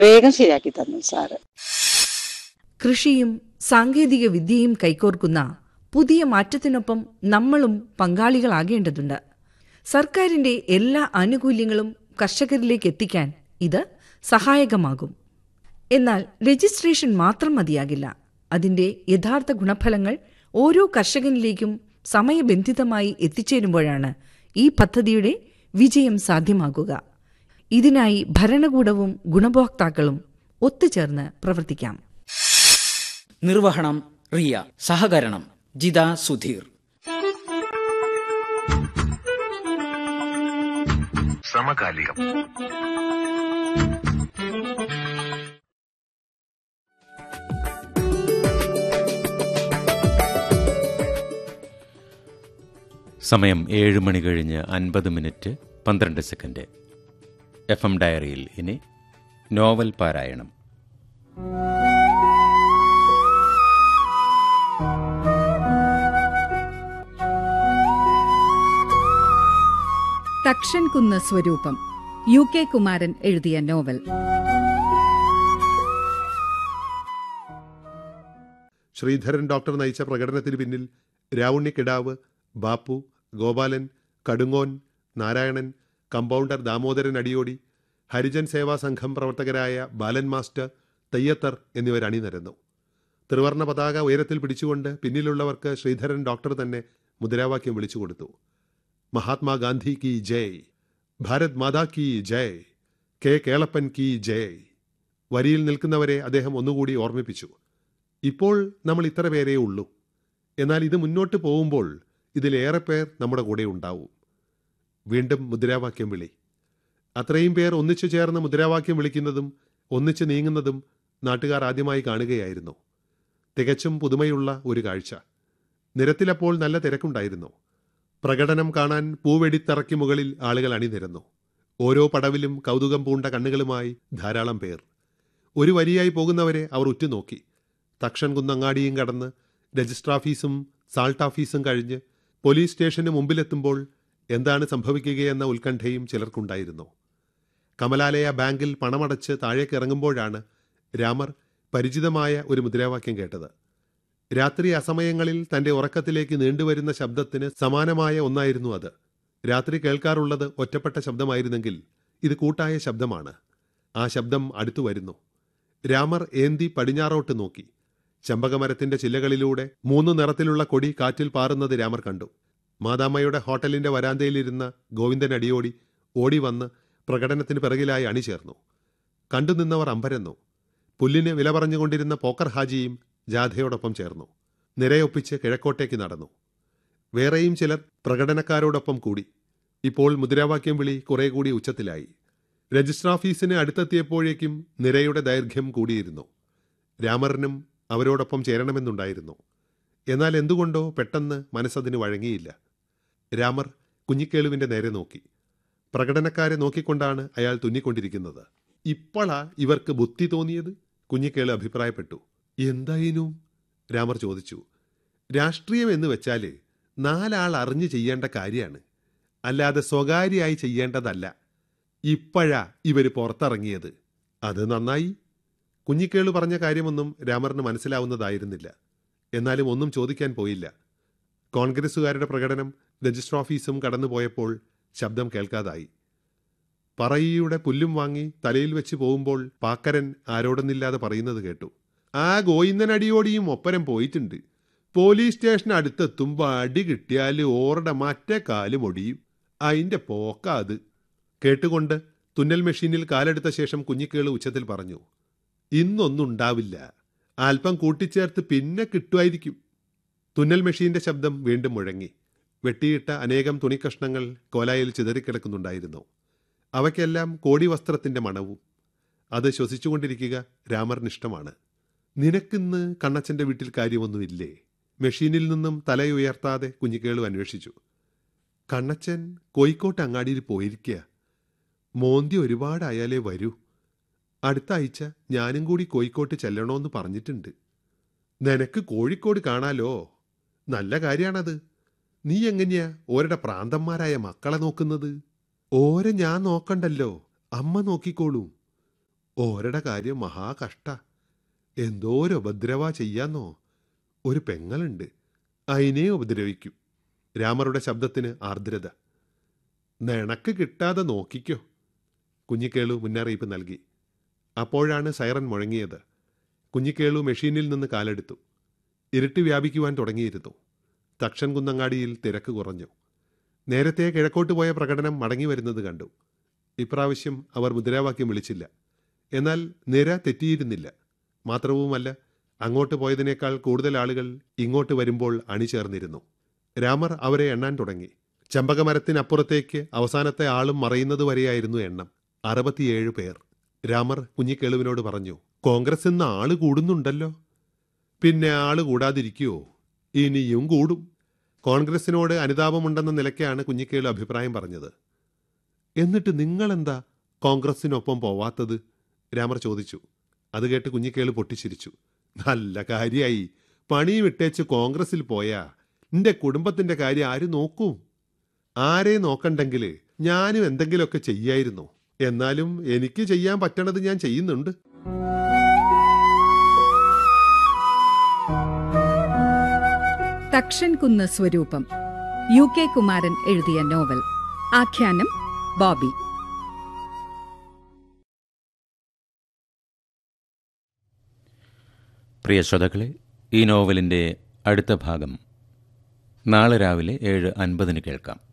വേഗം ശരിയാക്കി തന്നു സാറ് കൃഷിയും സാങ്കേതിക വിദ്യയും കൈകോർക്കുന്ന പുതിയ മാറ്റത്തിനൊപ്പം നമ്മളും പങ്കാളികളാകേണ്ടതുണ്ട് സർക്കാരിന്റെ എല്ലാ ആനുകൂല്യങ്ങളും കർഷകരിലേക്ക് എത്തിക്കാൻ ഇത് സഹായകമാകും എന്നാൽ രജിസ്ട്രേഷൻ മാത്രം മതിയാകില്ല അതിന്റെ യഥാർത്ഥ ഗുണഫലങ്ങൾ ഓരോ കർഷകനിലേക്കും സമയബന്ധിതമായി എത്തിച്ചേരുമ്പോഴാണ് ഈ പദ്ധതിയുടെ വിജയം സാധ്യമാകുക ഇതിനായി ഭരണകൂടവും ഗുണഭോക്താക്കളും ഒത്തുചേർന്ന് പ്രവർത്തിക്കാം നിർവഹണം റിയ സഹകരണം ജിത സുധീർ സമകാലികം സമയം ഏഴ് മണി കഴിഞ്ഞ് അൻപത് മിനിറ്റ് പന്ത്രണ്ട് സെക്കൻഡ് എഫ് എം ഡയറിയിൽ ഇനി നോവൽ പാരായണം തക്ഷൻ കുന്ന് സ്വരൂപം യു കെ കുമാരൻ എഴുതിയ നോവൽ ശ്രീധരൻ ഡോക്ടർ നയിച്ച പ്രകടനത്തിന് പിന്നിൽ രാവുണ്ണിക്കിടാവ് ബാപ്പു ഗോപാലൻ കടുങ്ങോൻ നാരായണൻ കമ്പൗണ്ടർ ദാമോദരൻ അടിയോടി ഹരിജൻ സേവാ സംഘം പ്രവർത്തകരായ ബാലൻ മാസ്റ്റർ തെയ്യത്തർ എന്നിവർ അണിനിരന്നു ത്രിവർണ പതാക ഉയരത്തിൽ പിടിച്ചുകൊണ്ട് പിന്നിലുള്ളവർക്ക് ശ്രീധരൻ ഡോക്ടർ തന്നെ മുദ്രാവാക്യം വിളിച്ചു കൊടുത്തു മഹാത്മാഗാന്ധി കി ജയ് ഭാരത് മാതാ കി ജയ് കെ കേളപ്പൻ കി ജയ് വരിയിൽ നിൽക്കുന്നവരെ അദ്ദേഹം ഒന്നുകൂടി ഓർമ്മിപ്പിച്ചു ഇപ്പോൾ നമ്മൾ ഇത്ര പേരേ ഉള്ളൂ എന്നാൽ ഇത് മുന്നോട്ട് പോകുമ്പോൾ ഇതിലേറെ പേർ നമ്മുടെ കൂടെ ഉണ്ടാവും വീണ്ടും മുദ്രാവാക്യം വിളി അത്രയും പേർ ഒന്നിച്ചു ചേർന്ന് മുദ്രാവാക്യം വിളിക്കുന്നതും ഒന്നിച്ചു നീങ്ങുന്നതും നാട്ടുകാർ ആദ്യമായി കാണുകയായിരുന്നു തികച്ചും പുതുമയുള്ള ഒരു കാഴ്ച നിരത്തിലപ്പോൾ നല്ല തിരക്കുണ്ടായിരുന്നു പ്രകടനം കാണാൻ പൂവെടിത്തറയ്ക്ക് മുകളിൽ ആളുകൾ അണിനിരന്നു ഓരോ പടവിലും കൗതുകം പൂണ്ട കണ്ണുകളുമായി ധാരാളം പേർ ഒരു വരിയായി പോകുന്നവരെ അവർ ഉറ്റുനോക്കി തക്ഷൻ കുന്നങ്ങാടിയും കടന്ന് രജിസ്റ്റർ ഓഫീസും സാൾട്ട് ഓഫീസും കഴിഞ്ഞ് പോലീസ് സ്റ്റേഷന് മുമ്പിലെത്തുമ്പോൾ എന്താണ് സംഭവിക്കുകയെന്ന ഉത്കണ്ഠയും ചിലർക്കുണ്ടായിരുന്നു കമലാലയ ബാങ്കിൽ പണമടച്ച് താഴേക്ക് ഇറങ്ങുമ്പോഴാണ് രാമർ പരിചിതമായ ഒരു മുദ്രാവാക്യം കേട്ടത് രാത്രി അസമയങ്ങളിൽ തന്റെ ഉറക്കത്തിലേക്ക് നീണ്ടുവരുന്ന ശബ്ദത്തിന് സമാനമായ ഒന്നായിരുന്നു അത് രാത്രി കേൾക്കാറുള്ളത് ഒറ്റപ്പെട്ട ശബ്ദമായിരുന്നെങ്കിൽ ഇത് കൂട്ടായ ശബ്ദമാണ് ആ ശബ്ദം അടുത്തു വരുന്നു രാമർ ഏന്തി പടിഞ്ഞാറോട്ട് നോക്കി ചമ്പകമരത്തിന്റെ ചില്ലകളിലൂടെ മൂന്ന് നിറത്തിലുള്ള കൊടി കാറ്റിൽ പാറുന്നത് രാമർ കണ്ടു മാതാമ്മയുടെ ഹോട്ടലിന്റെ വരാന്തയിലിരുന്ന ഗോവിന്ദൻ അടിയോടി ഓടി വന്ന് പ്രകടനത്തിന് പിറകിലായി അണിചേർന്നു കണ്ടുനിന്നവർ അമ്പരന്നു പുല്ലിന് വില പറഞ്ഞുകൊണ്ടിരുന്ന പോക്കർ ഹാജിയും ജാഥയോടൊപ്പം ചേർന്നു നിരയൊപ്പിച്ച് കിഴക്കോട്ടേക്ക് നടന്നു വേറെയും ചിലർ പ്രകടനക്കാരോടൊപ്പം കൂടി ഇപ്പോൾ മുദ്രാവാക്യം വിളി കുറെ കൂടി ഉച്ചത്തിലായി രജിസ്റ്റർ ഓഫീസിന് അടുത്തെത്തിയപ്പോഴേക്കും നിരയുടെ ദൈർഘ്യം കൂടിയിരുന്നു രാമറിനും അവരോടൊപ്പം ചേരണമെന്നുണ്ടായിരുന്നു എന്നാൽ എന്തുകൊണ്ടോ പെട്ടെന്ന് മനസ്സതിന് വഴങ്ങിയില്ല രാമർ കുഞ്ഞിക്കേളുവിന്റെ നേരെ നോക്കി പ്രകടനക്കാരെ നോക്കിക്കൊണ്ടാണ് അയാൾ തുന്നിക്കൊണ്ടിരിക്കുന്നത് ഇപ്പോഴാ ഇവർക്ക് ബുദ്ധി തോന്നിയത് കുഞ്ഞിക്കേള് അഭിപ്രായപ്പെട്ടു എന്തായിനും രാമർ ചോദിച്ചു രാഷ്ട്രീയം എന്ന് വെച്ചാല് നാലാൾ അറിഞ്ഞു ചെയ്യേണ്ട കാര്യമാണ് അല്ലാതെ സ്വകാര്യമായി ചെയ്യേണ്ടതല്ല ഇപ്പോഴാ ഇവര് പുറത്തിറങ്ങിയത് അത് നന്നായി കുഞ്ഞിക്കേള് പറഞ്ഞ കാര്യമൊന്നും രാമറിന് മനസ്സിലാവുന്നതായിരുന്നില്ല എന്നാലും ഒന്നും ചോദിക്കാൻ പോയില്ല കോൺഗ്രസുകാരുടെ പ്രകടനം രജിസ്റ്റർ ഓഫീസും കടന്നുപോയപ്പോൾ ശബ്ദം കേൾക്കാതായി പറയിയുടെ പുല്ലും വാങ്ങി തലയിൽ വെച്ച് പോകുമ്പോൾ പാക്കരൻ ആരോടൊന്നില്ലാതെ പറയുന്നത് കേട്ടു ആ ഗോയിന്ദനടിയോടിയും ഒപ്പരം പോയിട്ടുണ്ട് പോലീസ് സ്റ്റേഷൻ അടുത്തെത്തുമ്പോൾ അടി കിട്ടിയാൽ ഓറുടെ മറ്റേ കാല് മൊടിയും അതിന്റെ പോക്ക അത് കേട്ടുകൊണ്ട് തുന്നൽ മെഷീനിൽ കാലെടുത്ത ശേഷം കുഞ്ഞിക്കേള് ഉച്ചത്തിൽ പറഞ്ഞു ഇന്നൊന്നും ഉണ്ടാവില്ല അല്പം കൂട്ടിച്ചേർത്ത് പിന്നെ കിട്ടുമായിരിക്കും തുന്നൽ മെഷീന്റെ ശബ്ദം വീണ്ടും മുഴങ്ങി വെട്ടിയിട്ട അനേകം തുണിക്കഷ്ണങ്ങൾ കോലായിൽ ചിതറിക്കിടക്കുന്നുണ്ടായിരുന്നു അവയ്ക്കെല്ലാം കോടി വസ്ത്രത്തിന്റെ മണവും അത് ശ്വസിച്ചുകൊണ്ടിരിക്കുക രാമറിനിഷ്ടമാണ് നിനക്കിന്ന് കണ്ണച്ചന്റെ വീട്ടിൽ കാര്യമൊന്നുമില്ലേ മെഷീനിൽ നിന്നും തലയുയർത്താതെ കുഞ്ഞിക്കേളു അന്വേഷിച്ചു കണ്ണച്ചൻ കോഴിക്കോട്ട് അങ്ങാടിയിൽ പോയിരിക്കുക മോന്തി ഒരുപാടായാലേ വരൂ അടുത്ത ആഴ്ച ഞാനും കൂടി കോഴിക്കോട്ട് ചെല്ലണോന്ന് പറഞ്ഞിട്ടുണ്ട് നിനക്ക് കോഴിക്കോട് കാണാലോ നല്ല കാര്യാണത് നീ എങ്ങനെയാ ഓരുടെ പ്രാന്തന്മാരായ മക്കളെ നോക്കുന്നത് ഓരെ ഞാൻ നോക്കണ്ടല്ലോ അമ്മ നോക്കിക്കോളൂ ഓരുടെ കാര്യം മഹാകഷ്ട എന്തോരം ഉപദ്രവ ചെയ്യാന്നോ ഒരു പെങ്ങളുണ്ട് അതിനെ ഉപദ്രവിക്കും രാമറുടെ ശബ്ദത്തിന് ആർദ്രത നിനക്ക് കിട്ടാതെ നോക്കിക്കോ കുഞ്ഞിക്കേളു മുന്നറിയിപ്പ് നൽകി അപ്പോഴാണ് സൈറൻ മുഴങ്ങിയത് കുഞ്ഞിക്കേളു മെഷീനിൽ നിന്ന് കാലെടുത്തു ഇരുട്ട് വ്യാപിക്കുവാൻ തുടങ്ങിയിരുന്നു തക്ഷൻ കുന്നങ്ങാടിയിൽ തിരക്ക് കുറഞ്ഞു നേരത്തെ കിഴക്കോട്ട് പോയ പ്രകടനം മടങ്ങി വരുന്നത് കണ്ടു ഇപ്രാവശ്യം അവർ മുദ്രാവാക്യം വിളിച്ചില്ല എന്നാൽ നിര തെറ്റിയിരുന്നില്ല മാത്രവുമല്ല അങ്ങോട്ട് പോയതിനേക്കാൾ കൂടുതൽ ആളുകൾ ഇങ്ങോട്ട് വരുമ്പോൾ അണിചേർന്നിരുന്നു രാമർ അവരെ എണ്ണാൻ തുടങ്ങി ചെമ്പകമരത്തിനപ്പുറത്തേക്ക് അവസാനത്തെ ആളും മറയുന്നത് വരെയായിരുന്നു എണ്ണം അറുപത്തിയേഴ് പേർ രാമർ കുഞ്ഞിക്കേളുവിനോട് പറഞ്ഞു കോൺഗ്രസ് ഇന്ന് ആള് കൂടുന്നുണ്ടല്ലോ പിന്നെ ആള് കൂടാതിരിക്കുവോ ഇനിയും കൂടും കോൺഗ്രസിനോട് അനുതാപമുണ്ടെന്ന നിലയ്ക്കാണ് കുഞ്ഞിക്കേളു അഭിപ്രായം പറഞ്ഞത് എന്നിട്ട് നിങ്ങളെന്താ കോൺഗ്രസിനൊപ്പം പോവാത്തത് രാമർ ചോദിച്ചു അത് കേട്ട് കുഞ്ഞിക്കേളു പൊട്ടിച്ചിരിച്ചു നല്ല കാര്യായി പണി വിട്ടേച്ച് കോൺഗ്രസിൽ പോയാ നിന്റെ കുടുംബത്തിന്റെ കാര്യം ആര് നോക്കും ആരെ നോക്കണ്ടെങ്കിൽ ഞാനും എന്തെങ്കിലുമൊക്കെ ചെയ്യായിരുന്നു എന്നാലും എനിക്ക് ചെയ്യാൻ പറ്റണത് ഞാൻ ചെയ്യുന്നുണ്ട് തക്ഷൻ കുന്ന് സ്വരൂപം യു കെ കുമാരൻ എഴുതിയ നോവൽ ആഖ്യാനം ബോബി പ്രിയ ശ്രോതാക്കളെ ഈ നോവലിൻ്റെ അടുത്ത ഭാഗം നാളെ രാവിലെ ഏഴ് അൻപതിന് കേൾക്കാം